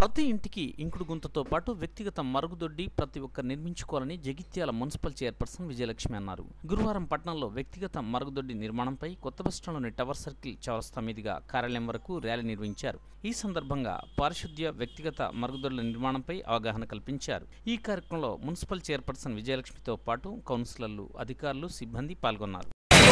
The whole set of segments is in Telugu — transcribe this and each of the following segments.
ప్రతి ఇంటికి ఇంకుడు గుంతతో పాటు వ్యక్తిగత మరుగుదొడ్డి ప్రతి ఒక్కరు నిర్మించుకోవాలని జగిత్యాల మున్సిపల్ చైర్పర్సన్ విజయలక్ష్మి అన్నారు గురువారం పట్టణంలో వ్యక్తిగత మరుగుదొడ్డి నిర్మాణంపై కొత్త బస్టాండ్లోని టవర్ సర్కిల్ చౌరస్తా మీదుగా కార్యాలయం వరకు ర్యాలీ నిర్వహించారు ఈ సందర్భంగా పారిశుద్ధ్య వ్యక్తిగత మరుగుదొడ్ల నిర్మాణంపై అవగాహన కల్పించారు ఈ కార్యక్రమంలో మున్సిపల్ చైర్పర్సన్ విజయలక్ష్మితో పాటు కౌన్సిలర్లు అధికారులు సిబ్బంది పాల్గొన్నారు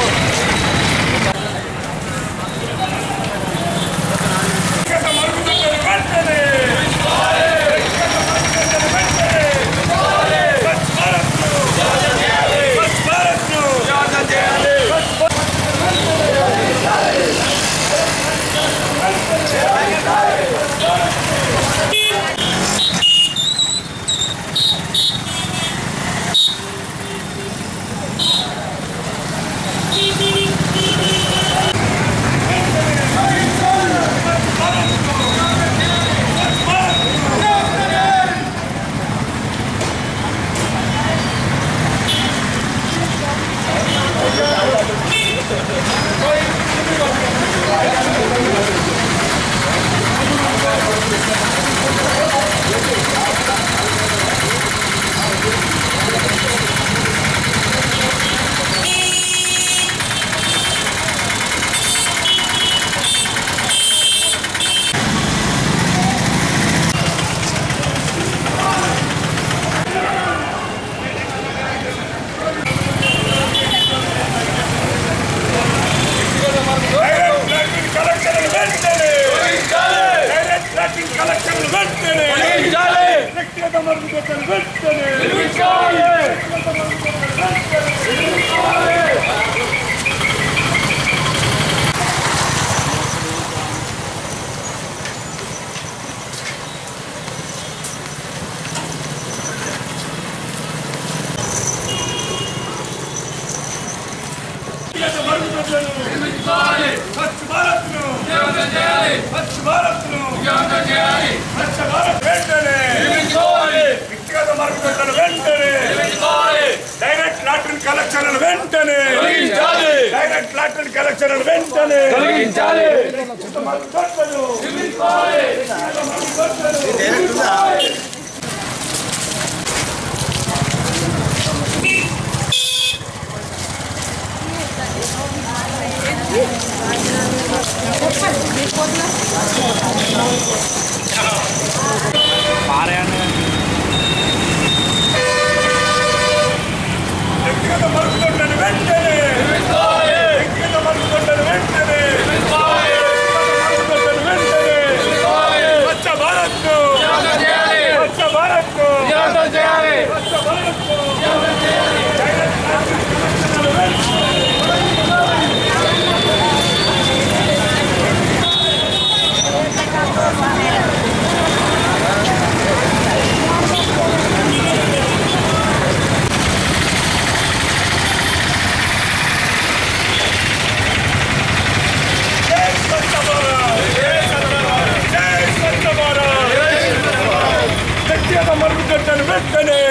స్వచ్ఛ భారత్ ను స్వచ్ఛ భారత్ ను స్వచ్ఛ భారత్ వెంటనే వ్యక్తిగత మరుగుదొడ్లను వెంటనే డైరెక్ట్ లాటరీ కలెక్షన్ వెంటనే డైరెక్ట్ లాటరీ కలెక్షన్ వెంటనే వ్యక్తిగత మరుగుదొడ్లను వ్యక్తిగత మరుగుదొడ్లను వ్యక్తిగత మరుగుదొడ్లను వెంటనే వ్యక్తిగత మరుగుదొడ్లను వెంటనే మరుగుదొడ్లను వెంటనే స్వచ్ఛ భారత్ స్వచ్ఛ భారత్ స్వచ్ఛ భారత్ జై స్వచ్ఛ భారత్ జై స్వచ్ఛ భారత్ వ్యక్తిగత మరుగుదొడ్లను వెంటనే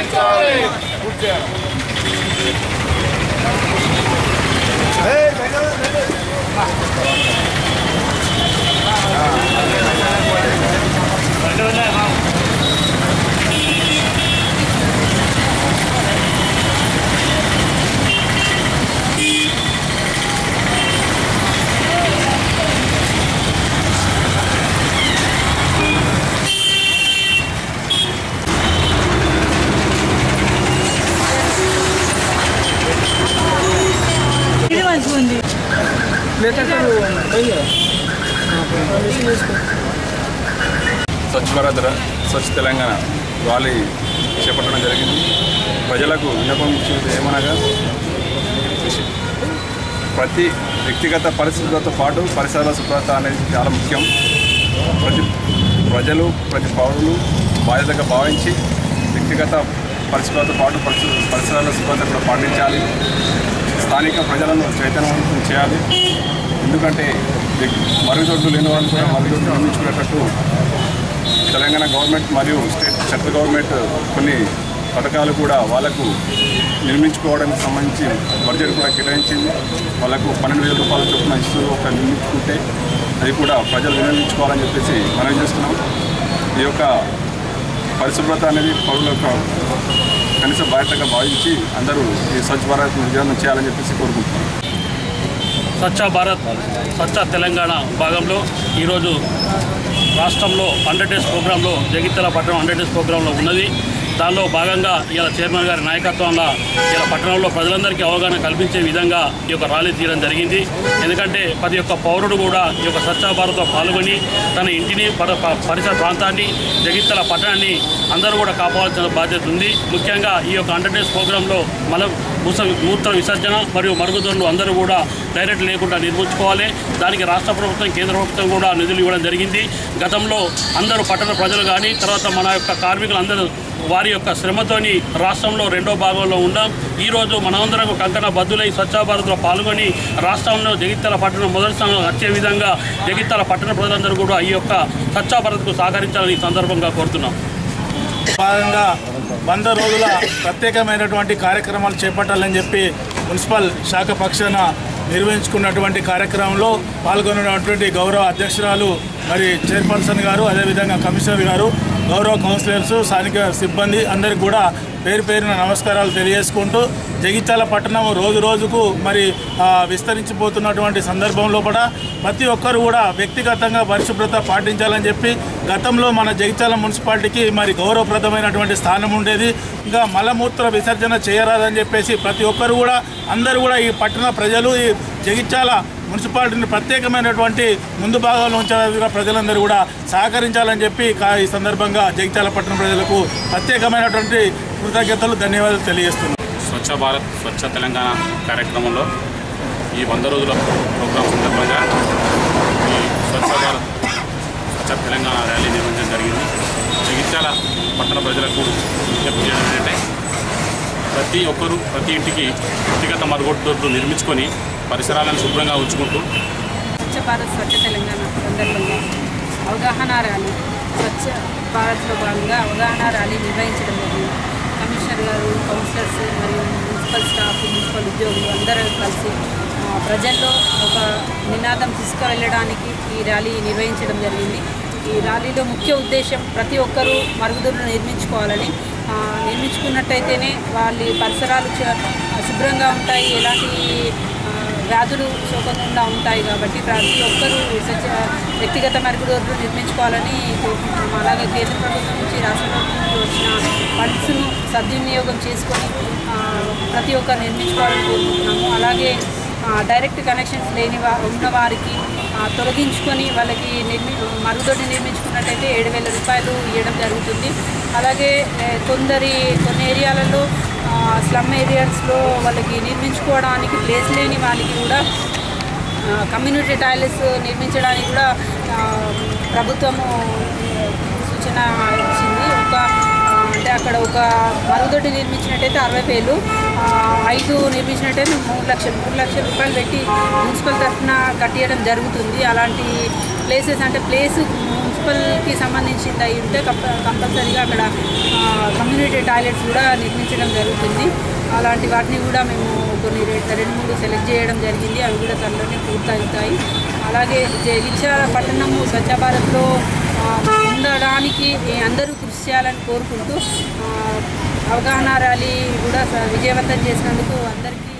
ఇది మంచిగా ఉంది స్వచ్ఛ భారత్ ర- స్వచ్ఛ తెలంగాణ ర్యాలీ చేపట్టడం జరిగింది ప్రజలకు విన్నపం ఇచ్చేది ఏమనగా విష- ప్రతి వ్యక్తిగత పరిశుభ్రతతో పాటు పరిసరాల శుభ్రత అనేది చాలా ముఖ్యం ప్రతి ప్రజలు ప్రతి పౌరులు బాధ్యతగా భావించి వ్యక్తిగత పరిశుభ్రతతో పాటు పరిశు పరిసరాల శుభ్రత కూడా పాటించాలి స్థానిక ప్రజలను చైతన్యవంతం చేయాలి ఎందుకంటే వ్యక్- మరుగుదొడ్లు లేని వాళ్ళు కూడా మరుగుదొడ్లు నిర్మించుకునేటట్టు తెలంగాణ గవర్నమెంట్ మరియు స్టేట్ సెంట్రల్ గవర్నమెంట్ కొన్ని పథకాలు కూడా వాళ్ళకు నిర్మించుకోవడానికి సంబంధించి బడ్జెట్ కూడా కేటాయించింది వాళ్ళకు పన్నెండు వేల రూపాయల చొప్పున ఇస్తూ ఒక నిర్మించుకుంటే అది కూడా ప్రజలు వినియోగించుకోవాలని చెప్పేసి మనం చేస్తున్నాం ఈ యొక్క పరిశుభ్రత అనేది పౌరుల యొక్క కనీస బాధ్యతగా భావించి అందరూ ఈ స్వచ్ఛ భారత్ విజయవంతం చేయాలని చెప్పేసి కోరుకుంటున్నాను స్వచ్ఛ భారత్ స్వచ్ఛ తెలంగాణ భాగంలో ఈరోజు రాష్ట్రంలో హండ్రెడ్ డేస్ ప్రోగ్రాంలో జగిత్యాల పట్టణం హండ్రెడ్ డేస్ ప్రోగ్రాంలో ఉన్నది దానిలో భాగంగా ఇలా చైర్మన్ గారి నాయకత్వంలో ఇలా పట్టణంలో ప్రజలందరికీ అవగాహన కల్పించే విధంగా ఈ యొక్క ర్యాలీ తీయడం జరిగింది ఎందుకంటే ప్రతి ఒక్క పౌరుడు కూడా ఈ యొక్క స్వచ్ఛ భారత్లో పాల్గొని తన ఇంటిని పర- ప- పరిసర ప్రాంతాన్ని జగిత్యాల పట్టణాన్ని అందరూ కూడా కాపాడాల్సిన బాధ్యత ఉంది ముఖ్యంగా ఈ యొక్క హండ్రెడ్ డేస్ ప్రోగ్రాంలో మల మూస మూత్ర విసర్జన మరియు మరుగుదొడ్లు అందరూ కూడా డైరెక్ట్ లేకుండా నిర్మించుకోవాలి దానికి రాష్ట్ర ప్రభుత్వం కేంద్ర ప్రభుత్వం కూడా నిధులు ఇవ్వడం జరిగింది గతంలో అందరూ పట్టణ ప్రజలు కానీ తర్వాత మన యొక్క కార్మికులు అందరూ వారి యొక్క శ్రమతోని రాష్ట్రంలో రెండో భాగంలో ఉన్నాం ఈరోజు మనమందరం కంకణ బద్దులై స్వచ్ఛ భారత్లో పాల్గొని రాష్ట్రంలో జగిత్యాల పట్టణం మొదటి స్థానంలో వచ్చే విధంగా జగిత్యాల పట్టణ ప్రజలందరూ కూడా ఈ యొక్క స్వచ్ఛ భారత్కు సహకరించాలని ఈ సందర్భంగా కోరుతున్నాం భాగంగా వంద రోజుల ప్రత్యేకమైనటువంటి కార్యక్రమాలు చేపట్టాలని చెప్పి మున్సిపల్ శాఖ పక్షాన నిర్వహించుకున్నటువంటి కార్యక్రమంలో పాల్గొన్నటువంటి గౌరవ అధ్యక్షురాలు మరి చైర్పర్సన్ గారు అదేవిధంగా కమిషనర్ గారు గౌరవ కౌన్సిలర్స్ స్థానిక సిబ్బంది అందరికి కూడా పేరు పేరున నమస్కారాలు తెలియజేసుకుంటూ జగిత్యాల పట్టణం రోజు రోజుకు మరి ఆ, విస్తరించిపోతున్నటువంటి సందర్భంలో కూడా ప్రతి ఒక్కరు కూడా వ్యక్తిగతంగా పరిశుభ్రత పాటించాలని చెప్పి గతంలో మన జగిత్యాల మున్సిపాలిటీకి మరి గౌరవప్రదమైనటువంటి స్థానం ఉండేది ఇంకా మలమూత్ర విసర్జన చేయరాదని చెప్పేసి ప్రతి ఒక్కరు కూడా అందరూ కూడా ఈ పట్టణ ప్రజలు ఈ జగిత్యాల మున్సిపాలిటీని ప్రత్యేకమైనటువంటి ముందు భాగంలో ఉంచాలని ప్రజలందరూ కూడా సహకరించాలని చెప్పి కా- ఈ సందర్భంగా జగిత్యాల పట్టణ ప్రజలకు ప్రత్యేకమైనటువంటి కృతజ్ఞతలు ధన్యవాదాలు తెలియజేస్తున్నాను స్వచ్ఛ భారత్ స్వచ్ఛ తెలంగాణ కార్యక్రమంలో ఈ వంద రోజుల ప్రోగ్రాం సందర్భంగా ఈ స్వచ్ఛ భారత్ స్వచ్ఛ తెలంగాణ ర్యాలీ నిర్వహించడం జరిగింది జగిత్యాల పట్టణ ప్రజలకు విజ్ఞప్తి చేయడం ఏంటంటే ప్రతి ఒక్కరూ ప్రతి ఇంటికి వ్యక్తిగత మరుగుదొడ్లు నిర్మించుకొని పరిసరాలను శుభ్రంగా ఉంచుకుంటూ స్వచ్ఛ భారత్ స్వచ్ఛ తెలంగాణ సందర్భంగా అవగాహన ర్యాలీ స్వచ్ఛ భారత్లో భాగంగా అవగాహన ర్యాలీ నిర్వహించడం జరిగింది కమిషనర్ గారు కౌన్సిలర్స్ మరియు మున్సిపల్ స్టాఫ్ మున్సిపల్ ఉద్యోగులు అందరూ కలిసి ఆ, ప్రజల్లో ఒక నినాదం తీసుకువెళ్ళడానికి ఈ ర్యాలీ నిర్వహించడం జరిగింది ఈ ర్యాలీలో ముఖ్య ఉద్దేశం ప్రతి ఒక్కరూ మరుగుదొడ్లు నిర్మించుకోవాలని ఆ, నిర్మించుకున్నట్టయితేనే వాళ్ళ పరిసరాలు చ- శుభ్రంగా ఉంటాయి ఎలాంటి ఆ, వ్యాధులు సోకకుండా ఉంటాయి కాబట్టి ప్రతి ఒక్కరూ స్వచ్ఛ వ్యక్తిగత మరుగుదొడ్లు నిర్మించుకోవాలని కోరుకుంటున్నాము అలాగే కేంద్ర ప్రభుత్వం నుంచి రాష్ట్ర ప్రభుత్వం నుంచి వచ్చిన ఫండ్స్ను సద్వినియోగం చేసుకొని ఆ, ప్రతి ఒక్కరు నిర్మించుకోవాలని కోరుకుంటున్నాము అలాగే ఆ, డైరెక్ట్ కనెక్షన్స్ లేని వా ఉన్న వారికి ఆ, తొలగించుకొని వాళ్ళకి నిర్మి మరుగుదొడ్డి నిర్మించుకున్నట్టయితే ఏడు వేల రూపాయలు ఇవ్వడం జరుగుతుంది అలాగే ఏ, కొందరి కొన్ని ఏరియాలలో స్లమ్ ఏరియాస్లో వాళ్ళకి నిర్మించుకోవడానికి ప్లేస్ లేని వాళ్ళకి కూడా ఆ, కమ్యూనిటీ టాయిలెట్స్ నిర్మించడానికి కూడా ఆ, ప్రభుత్వము ఆ, సూచన ఇచ్చింది ఒక ఆ, అంటే అక్కడ ఒక మరుగుదొడ్డి నిర్మించినట్టయితే అరవై వేలు ఆ, ఐదు నిర్మించినట్టయితే మూడు లక్షలు మూడు లక్షల రూపాయలు పెట్టి మున్సిపల్ తరఫున కట్టియడం జరుగుతుంది అలాంటి ప్లేసెస్ అంటే ప్లేస్ మున్సిపల్కి సంబంధించింది అయి ఉంటే కంప- కంపల్సరీగా అక్కడ ఆ, కమ్యూనిటీ టాయిలెట్స్ కూడా నిర్మించడం జరుగుతుంది అలాంటి వాటిని కూడా మేము కొన్ని రె- రెండు మూడు సెలెక్ట్ చేయడం జరిగింది అవి కూడా త్వరలోనే పూర్తవుతాయి అలాగే జగిత్యాల పట్టణము స్వచ్ఛ భారత్లో ఆ, ఉండడానికి అందరూ కృషి చేయాలని కోరుకుంటూ ఆ, అవగాహన ర్యాలీ కూడా స- విజయవంతం చేసినందుకు అందరికీ